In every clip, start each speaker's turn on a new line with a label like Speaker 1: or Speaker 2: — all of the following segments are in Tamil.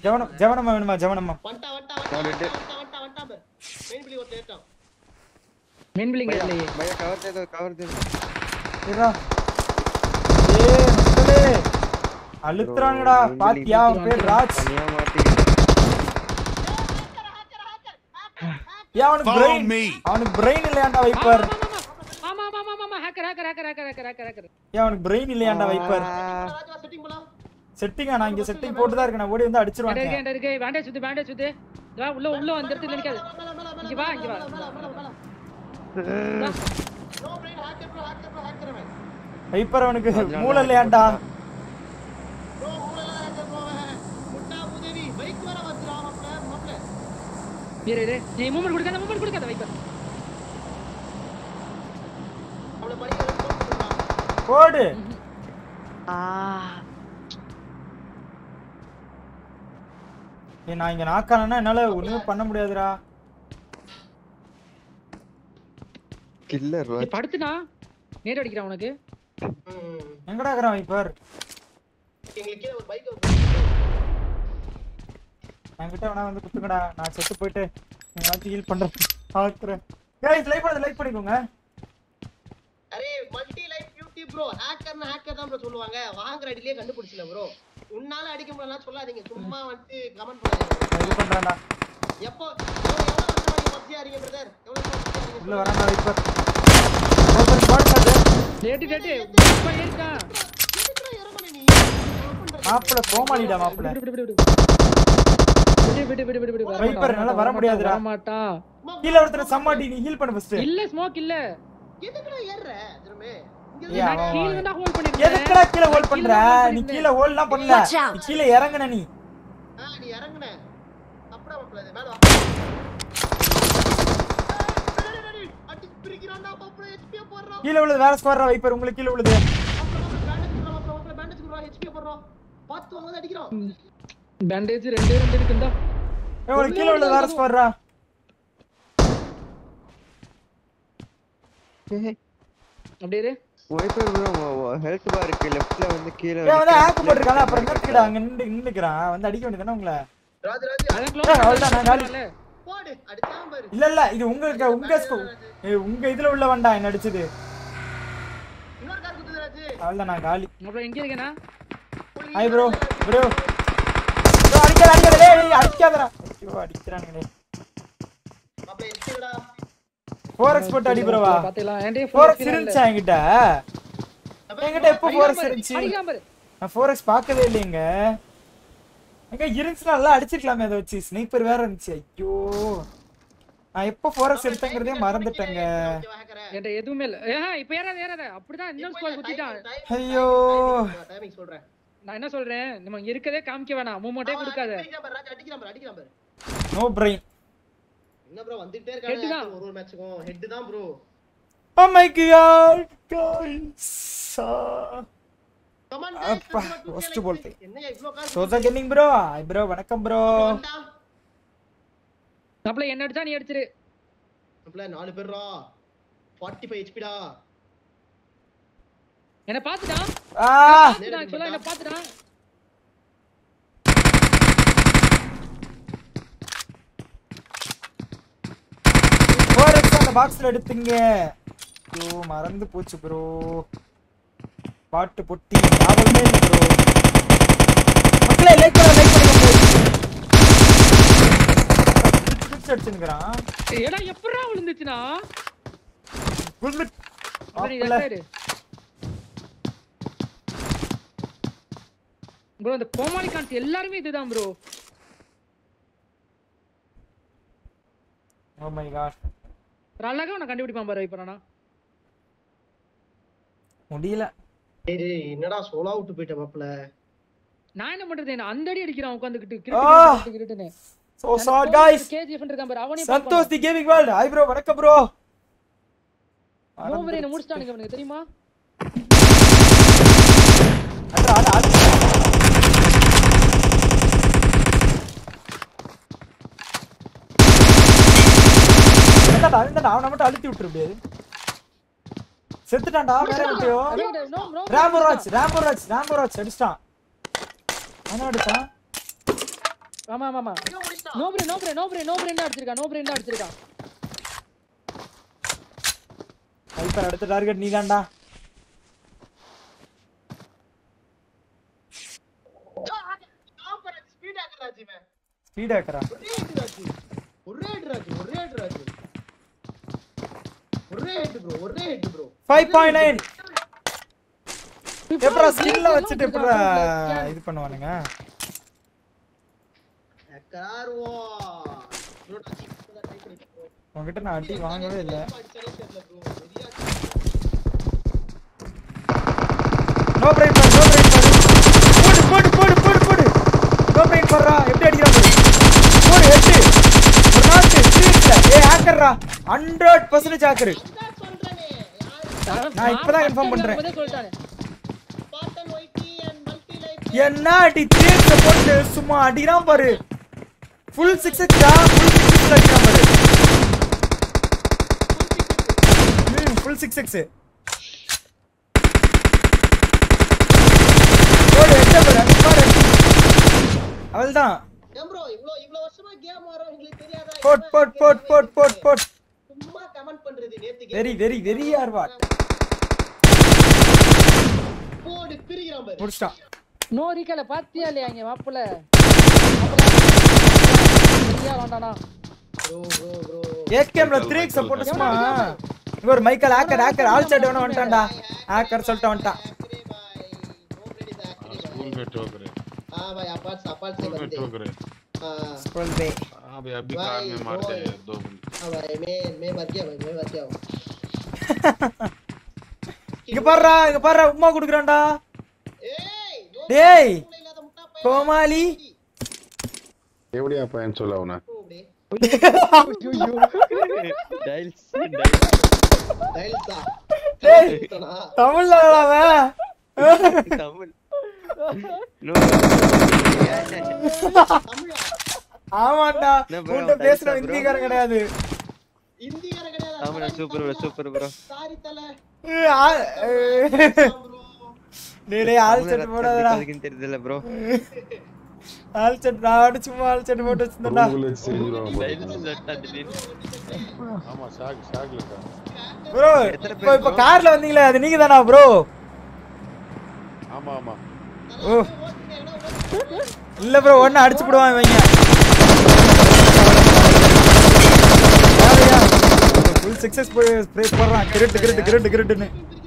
Speaker 1: ஜவனம் ஜவனமா வேணுமா ஜவனமா
Speaker 2: வண்டா வண்டா வண்டா
Speaker 3: நான்
Speaker 2: வண்டா
Speaker 3: ரெண்டு.
Speaker 2: வண்டா வண்டா வண்டா பாரு மெயின் பிளி ஒருத்தன் ஏட்டான்
Speaker 4: மெயின் பில்லிங்
Speaker 3: भैया
Speaker 4: இல்லையே
Speaker 3: भैया कवर दे दो कवर दे दो
Speaker 1: இருடா ஏய் மக்களே அழுத்துறாங்கடா
Speaker 3: Bro,
Speaker 1: பாத்தியா அவன் பேர் ராஜ்
Speaker 3: तनिया माटी
Speaker 1: ஏன் அவனுக்கு
Speaker 5: Follow
Speaker 1: பிரெயின்
Speaker 5: me.
Speaker 1: அவனுக்கு பிரெயின் இல்லையாண்டா வைப்பர்
Speaker 4: ஆமா ஆமா ஆமா ஆமா hacker hacker hacker hacker hacker hacker hacker
Speaker 1: ஏன் அவனுக்கு பிரெயின் இல்லையாண்டா வைப்பர்
Speaker 2: ராஜா செட்டிங் போலாம்
Speaker 1: செட்டிங்கா நான் இங்க செட்டிங் போட்டு தான் இருக்கேன் நான் ஓடி வந்து
Speaker 4: இருக்கு
Speaker 1: அடிச்சிருவாங்க
Speaker 4: இருக்கு இருக்கு பேண்டேஜ் சுத்து பேண்டேஜ் சுத்து இதா உள்ள உள்ள வந்து இடத்துல நிக்காது
Speaker 2: மேல மேல மேல
Speaker 4: இங்க வா இங்க வா
Speaker 2: மேல மேல மேல no brain hacker bro hacker bro hacker அவன்
Speaker 1: வைப்பர் அவனுக்கு மூளை இல்லையாண்டா
Speaker 2: ப்ரோ மூளல ஹேக்கர் ப்ரோ அவன் முட்டா உதவி பைக் வர வந்துடா மாப்ள மாப்ள
Speaker 4: இரு இரு நீ மூமெண்ட் கொடுக்காத மூமெண்ட் கொடுக்காத வைப்பர்
Speaker 2: அவள படிக்க போட்டுறான்
Speaker 1: போடு ஏய் நான் இங்க நாக்கானா என்னால ஒண்ணுமே பண்ண முடியாதுடா
Speaker 3: किलर
Speaker 4: நீ படுத்துனா நேரடி அடிக்கிறான் உனக்கு
Speaker 2: ம்
Speaker 1: எங்கடா இருக்கிறான் வைப்பர்
Speaker 2: எங்களுக்கு கீழ ஒரு பைக்
Speaker 1: என்கிட்ட வேணா வந்து குத்துங்கடா நான் செத்து போயிட்டு எங்களாச்சும் ஹீல் பண்றேன் பாக்குறேன் கைஸ் லைக் பண்ணது லைக் பண்ணிக்கோங்க
Speaker 2: அரே மல்டி லைஃப் பியூட்டி ப்ரோ ஹேக்கர்னா ஹேக்கர் தான் ப்ரோ சொல்லுவாங்க வாங்குற அடியிலே கண்டுபிடிச்சல ப்ரோ உன்னால அடிக்க முடியலனா சொல்லாதீங்க சும்மா வந்துட்டு கமெண்ட் பண்ணாதீங்க
Speaker 1: நான் இது பண்றேன்டா
Speaker 2: எப்போ bro, எவ்வளவு வருஷமா நீங்க PUBG ஆறீங்க பிரதர் எவ்வளவு வருஷமா PUBG ஆறீங்க
Speaker 1: உள்ள வரான்டா வைப்பர் வைப்பர் பாடி காட்டு
Speaker 4: டேட்டு டேட்டு இப்ப இருக்கா
Speaker 2: எதுக்குடா இறங்குன நீ என்ன பண்ற?
Speaker 1: மாப்பிள கோமாளிடா மாப்பிள
Speaker 4: விடு விடு விடு விடு விடு விடு விடு விடு வர
Speaker 1: வைப்பர்,
Speaker 4: மாட்டான்,
Speaker 1: என்னால வர
Speaker 4: வர
Speaker 1: முடியாதுடா.
Speaker 4: மாட்டான்
Speaker 1: கீழ ஒருத்தர் சம்மாடி நீ ஹீல் பண்ணு ஃபர்ஸ்ட்
Speaker 4: இல்ல ஸ்மோக் இல்ல
Speaker 2: எதுக்குடா ஏறுற திரும்பி இங்க
Speaker 1: ஏய்,
Speaker 4: நான்
Speaker 1: அவன்
Speaker 4: கீழ தான் ஹோல்ட் பண்ணிருக்கேன்
Speaker 1: எதுக்குடா கீழ ஹோல்ட் பண்ற
Speaker 4: கீழ hold
Speaker 1: நீ
Speaker 4: பண்ணிருந்தேன்.
Speaker 1: கீழ ஹோல்ட்லாம் பண்ணல
Speaker 6: Watch out.
Speaker 1: நீ கீழ இறங்குன நீ
Speaker 2: ஆ நீ இறங்குன அப்புறம் மாப்ள இது மேல வா அடி பிரிக்கிறான்டா மாப்ள HP போடுறான்
Speaker 1: கீழ உள்ளது வேற ஸ்கோர்ரா வைப்பர் உங்களுக்கு கீழ உள்ளது
Speaker 2: பார்த்து வாங்க அடிக்கிறான்
Speaker 4: பேண்டேஜ் ரெண்டே ரெண்டு இருக்கு இந்தா
Speaker 1: ஏய், உங்களுக்கு கீழ உள்ளது வேற ஸ்கோர்ரா
Speaker 4: அப்படியே இரு.
Speaker 3: வைப்பர் ப்ரோ ஹெல்த் பார் இருக்கு லெஃப்ட்ல வந்து கீழ
Speaker 1: ஏன் வந்து ஹேக் போட்டுருக்காங்க அப்புறம் என்னத்துக்குடா அங்க நின்று நின்னுக்கிறான் வந்து அடிக்க வேண்டியதானே உங்களை
Speaker 2: ராஜ் ராஜ்
Speaker 4: அதான்
Speaker 1: ஏய்,
Speaker 4: close
Speaker 1: அவ்வளவுதான், நான் காலி.
Speaker 4: பண்ணல.
Speaker 2: போடு அடிச்சான் பாரு
Speaker 1: இல்ல இல்ல இது உங்களுக்கு உங்க sco- ஏய், உங்க இதுல உள்ள வேண்டாம் என்ன அடிச்சது
Speaker 2: இன்னொரு கார் குத்துது ராஜ்
Speaker 1: அவ்வளவுதான் நான் காலி
Speaker 4: அப்புறம் எங்க இருக்கேனா
Speaker 1: ஹாய் ப்ரோ ப்ரோ ப்ரோ அடிக்காத அடிக்காத டேய் டேய், அடிக்காதடா ஐயோ அடிக்கிறானுங்களே
Speaker 2: மாப்ள எஸ்டிடா
Speaker 1: 4x போட்டு அடி ப்ரோவா
Speaker 4: பாத்தீங்களா என்கிட்ட
Speaker 1: 4x இருந்துச்சா என்கிட்ட என்கிட்ட எப்போ 4x இருந்துச்சு
Speaker 4: அடிக்கலாம் பாரு
Speaker 1: நான் 4x பார்க்கவே இல்லையேங்க எங்க இருந்துச்சுன்னா நல்லா அடிச்சிருக்கலாமே அதை வச்சு ஸ்னைப்பர் வேற இருந்துச்சு ஐயோ நான் எப்போ 4x எடுத்தேங்கிறதே மறந்துட்டேங்க
Speaker 4: என்கிட்ட எதுவுமே இல்ல ஏஹா இப்ப ஏறாத ஏறாத அப்படிதான் இன்னொரு ஸ்குவாட் குத்திட்டான்
Speaker 1: ஐயோ.
Speaker 2: டைமிங் சொல்றேன்
Speaker 4: நான் என்ன சொல்றேன் நம்ம இங்க இருக்கதே காமிக்க வேணாம் மூமெண்டே கொடுக்காத
Speaker 2: அடிக்கிறான் பாரு ராஜ் அடிக்கிறான் பாரு அடிக்கிறான் பாரு
Speaker 1: நோ பிரெயின்
Speaker 2: என்ன ப்ரோ வந்துட்டே
Speaker 4: Head
Speaker 2: இருக்காங்க
Speaker 4: தான்.
Speaker 2: ஒரு ஒரு மேட்சுக்கும் ஹெட் தான் bro
Speaker 1: Oh my god, guys.
Speaker 2: Come on
Speaker 1: அப்பா, worst bolt.
Speaker 2: என்னையா இவ்ளோ கார்
Speaker 1: சோசா கென்னிங் ப்ரோ ஹாய் ப்ரோ வணக்கம் ப்ரோ
Speaker 2: வந்தா
Speaker 4: அப்பல என்ன அடிச்சா நீ அடிச்சிரு
Speaker 2: நம்மள நாலு பேர்ரா 45 ஹெச்பிடா
Speaker 4: என்ன பாத்துட்டான்
Speaker 1: ஆ
Speaker 4: பாத்துட்டான் ஆக்சுவலா என்ன பாத்துட்டான்
Speaker 1: ஃபோர் எக்ஸ் அந்த பாக்ஸ்ல எடுத்துங்க ஐயோ மறந்து போச்சு ப்ரோ பாட்டு பொட்டி ஞாபகமே இல்லை ப்ரோ மக்களே லைக் பண்ண லைக் பண்ணுங்க பிடிச்சு அடிச்சுங்கிறான்
Speaker 4: ஏடா எப்படா விழுந்துச்சுனா
Speaker 1: குல்மிட்
Speaker 4: அப்புறம் நீ left side. ப்ரோ இந்த கோமாளி கான்ஸ் எல்லாருமே இதுதான் ப்ரோ
Speaker 1: ஓ மை காட்
Speaker 4: ஒரு அழகா உன்னை கண்டுபிடிப்பான் பாரு இப்ப நானா
Speaker 1: முடியல
Speaker 2: டேய் டேய், என்னடா சோலா விட்டு போயிட்ட மாப்ள
Speaker 4: நான் என்ன பண்றது என்ன அந்த அடி அடிக்கிறான் உட்காந்துக்கிட்டு
Speaker 1: ஆ.
Speaker 4: கிரிட்டு கிரிட்டுன்னு
Speaker 1: சோ சார் guys
Speaker 4: கேஜிஎஃப் இருக்கான் பாரு அவனையும்
Speaker 1: Santhosh the gaming world hi bro வணக்கம் ப்ரோ
Speaker 4: ஓவர் என்ன முடிச்சிட்டானுங்க அவனுக்கு தெரியுமா
Speaker 1: அட்ரா அட அட இந்தாடா, இந்தாடா, அவனை மட்டும் அழுத்தி விட்டுரு முடியாது செத்துட்டான்டா வேற விட்டியோ
Speaker 4: நோ நோ
Speaker 1: ராம்போராஜ் ராம்போராஜ் ராம்போராஜ் அடிச்சிட்டான் அவன் அடிச்சான்
Speaker 4: ஆமா ஆமா ஆமா
Speaker 2: ஐயோ, முடிச்சிட்டான்.
Speaker 4: No brain no brain no brain no brain தான் அடிச்சிருக்கான் நோ பிரேன் தான் அடிச்சிருக்கான்
Speaker 1: வைப்பர் அடுத்த டார்கெட் நீதான்டா
Speaker 2: சாம்பர் ஸ்பீட் ஆக்குறா ஜிவன்
Speaker 1: ஸ்பீட் ஆக்கறா
Speaker 2: ஒரே ஹெட் ராஜு ஒரே ஹெட் ராஜு ஒரே ஹெட் ராஜு ஒரே ஹெட் ப்ரோ ஒரே head bro
Speaker 1: five point nine எப்படா ஸ்கில்ல வச்சுட்டு எப்படா இது பண்ணுவானுங்க
Speaker 2: கார்வோ ப்ரோ டச் இப்பதான் ட்ரை பண்ணி ப்ரோ
Speaker 1: உங்ககிட்ட நான் அடி வாங்கவே இல்ல
Speaker 2: அடிச்சாலே தெரியல ப்ரோ சரியா
Speaker 1: நோ பிரைன் பாரு நோ பிரைன் பாரு போடு போடு போடு போடு போடு நோ பிரைன் பாருடா எப்படி அடிக்கிறான் பாரு போடு எட்டு ஒரு நாக்கு த்ரீ ஏ ஹேக்கர்ரா ஹண்ட்ரட் பர்சன்டேஜ் ஹேக்கர்
Speaker 2: அதான் சொல்றேனே யாரு
Speaker 1: நான் இப்பதான் இன்ஃபார்ம் பண்றேன்
Speaker 4: அப்பதான் சொல்லிட்டானே
Speaker 2: Spartan YT and multi light
Speaker 1: என்ன அடி த்ரீ போட்டு சும்மா அடிக்கிறான் பாரு ஃபுல் சிக்ஸ் எக்ஸா ஃபுல் சிக்ஸ் அடிக்கிறான் பாரு ம் ஃபுல் சிக்ஸ் எக்ஸ் போடு எட்ட பாரு அங்க பாரு அவள்தான்
Speaker 2: ஏன் ப்ரோ இவ்ளோ இவ்ளோ வருஷமா கேம் வரோம் உங்களுக்கு தெரியாதா
Speaker 1: bot bot bot bot bot bot
Speaker 2: சும்மா கமெண்ட் பண்றது நேத்து
Speaker 1: வெரி வெரி வெரி ஆர் வாட்
Speaker 2: போடு பிரிக்கிறான் பாரு
Speaker 1: முடிச்சிட்டான்
Speaker 4: நோ ரீகல பாத்தியா இல்லையா இங்க மாப்புல சரியா வேண்டானா
Speaker 2: ப்ரோ ப்ரோ ப்ரோ
Speaker 1: ஏகேம்ல 3x போட்டு சும்மா இங்க ஒரு Michael hacker hacker all chat வேணும் வந்துட்டான்டா ஹேக்கர் சொல்லிட்டு வந்துட்டான்
Speaker 2: आखिरी भाई नो क्रेडिट आखिरी
Speaker 5: स्कूल
Speaker 2: भाई
Speaker 5: में ठोक रहे
Speaker 2: हां भाई अपार्ट अपार्ट से
Speaker 5: स्कूल में
Speaker 2: बंदे
Speaker 5: ठोक रहे
Speaker 2: हां
Speaker 1: ஸ்க்ரோல் பே
Speaker 5: हाँ भाई अभी
Speaker 2: भाई,
Speaker 5: कार में मारते
Speaker 2: बोल।
Speaker 5: हैं दो बंदे
Speaker 2: हां भाई मैं मैं बच गया भाई मैं बच गया हूं
Speaker 1: இங்க பாருடா இங்க பாருடா உம்மா குடுக்குறான்டா
Speaker 2: ஏய் no
Speaker 1: டேய்
Speaker 2: மூளை இல்லாத முட்டா பையன்
Speaker 1: கோமாளி
Speaker 5: एवढी आपण चलावना
Speaker 2: கூப்டு
Speaker 3: டைல்ஸ்
Speaker 2: டைல்ஸா
Speaker 1: டேய்
Speaker 2: சுத்தனா
Speaker 1: தமிழ்ல அவன்
Speaker 3: தமிழ் நோ
Speaker 2: தமிழா
Speaker 1: ஆமாண்டா
Speaker 3: என்ன bro,
Speaker 1: உன்கிட்ட பேசுற
Speaker 3: டைல்ஸா bro?
Speaker 1: இந்திக்காரன் கிடையாது
Speaker 2: இந்திக்கார கிடையாது
Speaker 3: தமிழா super bro super bro
Speaker 2: sorry தல
Speaker 1: ஏய், ஆ- ஏய்.
Speaker 2: ப்ரோ
Speaker 1: டேய் டேய் ஆள் செட் போடாதடா
Speaker 3: தெரியல ப்ரோ
Speaker 1: ஆள் செட் நான் சும்மா ஆள் செட் போட்டு வச்சிருந்தேன்டா
Speaker 3: டைல்ஸ் சட்டா திடீர்னு
Speaker 5: ஆமா ஷாக் ஷாக்ல இருக்கா
Speaker 1: ப்ரோ
Speaker 3: எத்தனை
Speaker 1: இப்போ
Speaker 3: பேர்
Speaker 1: இப்போ
Speaker 3: bro?
Speaker 1: கார்ல வந்தீங்களே அது நீங்க தானா ப்ரோ
Speaker 5: ஆமா ஆமா
Speaker 1: ஓ இல்ல ப்ரோ ஒன்னு அடிச்சு போடுவான் இவங்க ஃபுல் சக்சஸ் போய் ஸ்ப்ரே போடுறான் கிரட் கிரட் கிரட் கிரட்னு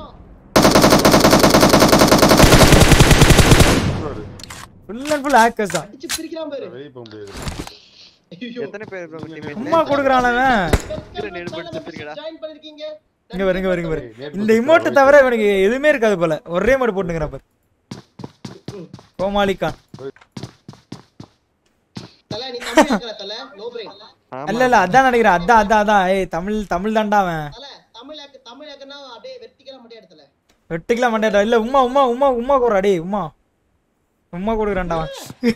Speaker 1: ஃபுல் அண்ட் ஃபுல் ஹேக்கர்ஸ் தான்
Speaker 2: அடிச்சு பிரிக்கிறான் பாரு
Speaker 5: வெளியே போக முடியாது
Speaker 2: ஐயோ
Speaker 3: எத்தனை பேர் ப்ரோ டீம்
Speaker 1: சும்மா கொடுக்குறான் அவன்
Speaker 3: இதுல நெடு படிச்சிருக்கடா.
Speaker 2: ஜாயின் பண்ணிருக்கீங்க
Speaker 1: இங்க வருங்க வருங்க வருங்க இந்த இமோட்டை தவிர இவனுக்கு எதுவுமே இருக்காது போல ஒரே மாடு போட்டுங்கிறான் பாரு கோமாளிக்கான்
Speaker 2: தல நீ தமிழ் இருக்கற தல நோ பிரேக்
Speaker 1: இல்ல இல்ல அதான் நினைக்கிறேன் அதான் அதான் அதான் ஏய் தமிழ் தமிழ் தான்டா அவன்
Speaker 2: தல தமிழ் ஆக்கு தமிழ் ஆக்குனா அப்படியே வெர்டிகலா மட்டும் எடுத்தல
Speaker 1: வெட்டிக்கலாம் மாட்டேடா இல்ல உமா உமா உமா உமா கூடுறா டேய் உமா உமா கொடுக்குறான்டா அவன்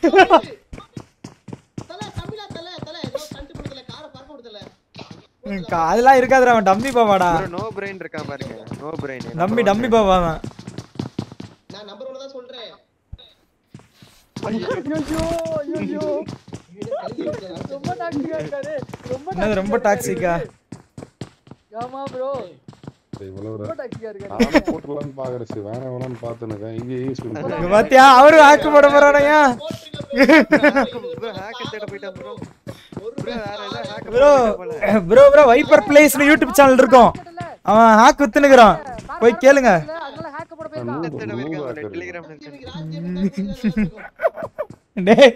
Speaker 2: தல தமிழா தல தல ஏதோ கண்டு கொடுத்தல கார பார்க்க கொடுத்தல
Speaker 1: ம், கா- அதெல்லாம் இருக்காதுடா அவன் டம்மி பாவாடா
Speaker 3: ப்ரோ நோ பிரெயின் இருக்கான் பாருங்க நோ பிரெயின்
Speaker 1: டம்மி டம்மி பாவா அவன்
Speaker 2: நான் நம்பர் 1 தான் சொல்றேன்
Speaker 4: ஐயோ ஐயோ
Speaker 2: இவனை கழுவி விட்டுறான்.
Speaker 4: ரொம்ப டாக்ஸிக்கா இருக்காரு ரொம்ப
Speaker 1: என்னது ரொம்ப டாக்ஸிக்கா
Speaker 4: ஆமா ப்ரோ
Speaker 5: இவ்வளவு
Speaker 4: ரொம்ப டாக்ஸிக்கா இருக்காரு
Speaker 5: நானும் போட்டுலான்னு பாக்குறேன் சரி வேணாம் வேணாம்னு பாத்துனுக்கேன் இங்கே யூஸ்
Speaker 1: இங்க பாத்தியா அவரு ஆக்கு போட போறானயா
Speaker 3: ப்ரோ ஹேக்கர் தேட போயிட்டான் ப்ரோ ப்ரோ வேற ஏதாவது hacker
Speaker 1: bro bro bro viper பிளேஸ்னு யூடியூப் சேனல் இருக்கும் அவன் ஹாக் வித்துனுக்குறான் போய் கேளுங்க
Speaker 4: அதனால ஹேக்க போட போயிருக்கான்
Speaker 3: தேட போயிருக்கான் டெலிகிராம்ல
Speaker 1: டேய்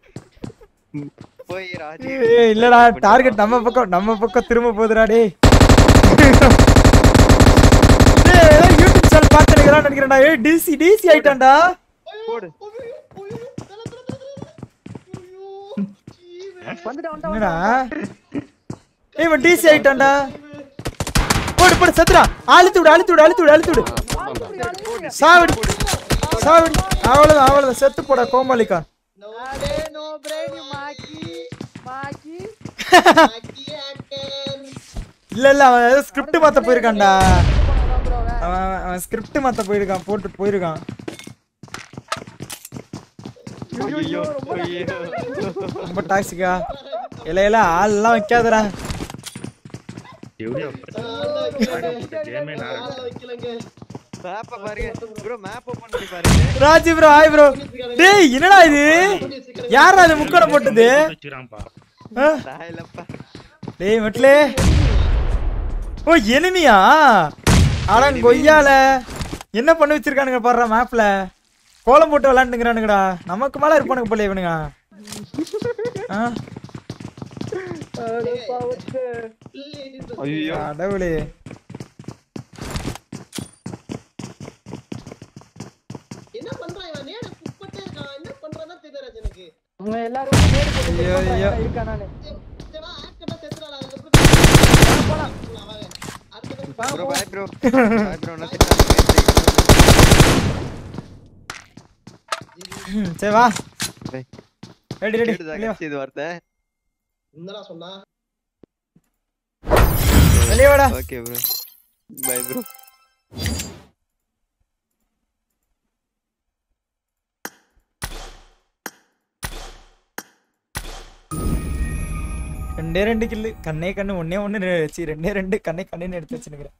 Speaker 3: போய் ராஜி
Speaker 1: ஏய், இல்லடா டார்கெட் நம்ம பக்கம் நம்ம பக்கம் திரும்ப போகுதுடா டேய் டேய், ஏதோ யூடியூப் சேனல் பார்த்துனுக்குறான்னு நினைக்கிறேன்டா ஏய் டிசி டிசி ஆயிட்டான்டா
Speaker 3: போடு
Speaker 4: வந்துட்டு
Speaker 1: என்னடா ஏய் இவன் டிசி ஆயிட்டான்டா போடு போடு சத்துடா அழுத்து விடு அழுத்து விடு அழுத்து விடு அழுத்து விடு சாவடி சாவடி அவ்வளவுதான் அவ்வளவுதான் செத்து போடா கோமாளிக்கான்
Speaker 4: அடே நோ பிரெயின் மாக்கி மாக்கி
Speaker 1: இல்ல இல்ல அவன் ஏதோ ஸ்கிரிப்ட் மாத்த போயிருக்கான்டா
Speaker 4: போனதான் ப்ரோ
Speaker 1: அவன் அவன் ஸ்கிரிப்ட் மாத்த போயிருக்கான் போட்டு போயிருக்கான்
Speaker 3: ஐயோ ஐயோ
Speaker 1: ரொம்ப டாக்ஸிக்கா இல்ல இல்ல ஆள்லாம் வைக்காதடா
Speaker 6: எப்படியா கேமே நான்
Speaker 2: ஆளை வைக்கலங்க
Speaker 3: மேப்ப பாருங்க ப்ரோ மேப் ஓபன் பண்ணி பாருங்க
Speaker 1: ராஜி ப்ரோ ஹாய் ப்ரோ டேய் என்னடா இது யாரா அது முக்கோட போட்டது
Speaker 6: வச்சுக்கிறான்ப்பா
Speaker 1: ஆ?
Speaker 3: நான் இல்லப்பா
Speaker 1: டேய் மெட்லே ஓ எனிமியா அட கொய்யால என்ன பண்ணி வச்சிருக்கானுங்க பாடுறா மேப்ல கோலம் போட்டு விளாண்டுங்கிறானுங்கடா நமக்கு மேல இருப்பானுங்க போல இவனுங்க ஆ?
Speaker 3: ஐயோ
Speaker 1: கடவுளே
Speaker 2: என்ன பண்றான் இவன் நேர குப்பட்டே இருக்கான் என்ன பண்றான்னு தெரியல ராஜ் எனக்கு
Speaker 4: அவங்க எல்லாரும் நேரு போட்டு
Speaker 1: ஐயோ,
Speaker 4: check
Speaker 1: ஐயோ.
Speaker 4: பண்றாங்க, இருக்கா நானு
Speaker 2: சரி ஆக்கடா செத்துறாளா அதுக்கு போலாம் வாங்க அடுத்து
Speaker 3: bro bye bro bye bro நான்
Speaker 1: ம், சரி வா
Speaker 3: டேய்.
Speaker 1: ரெடி ரெடி
Speaker 3: கேட்டுதா இது வார்த்தை
Speaker 2: என்னடா சொன்னா
Speaker 1: வெளியே வாடா
Speaker 3: ஓகே ப்ரோ பை ப்ரோ
Speaker 1: ரெண்டே ரெண்டு கில்லு கண்ணே கண்ணு ஒன்னே ஒண்ணு வச்சு ரெண்டே ரெண்டு கண்ணே கண்ணுன்னு எடுத்து வச்சுனுக்கிறேன்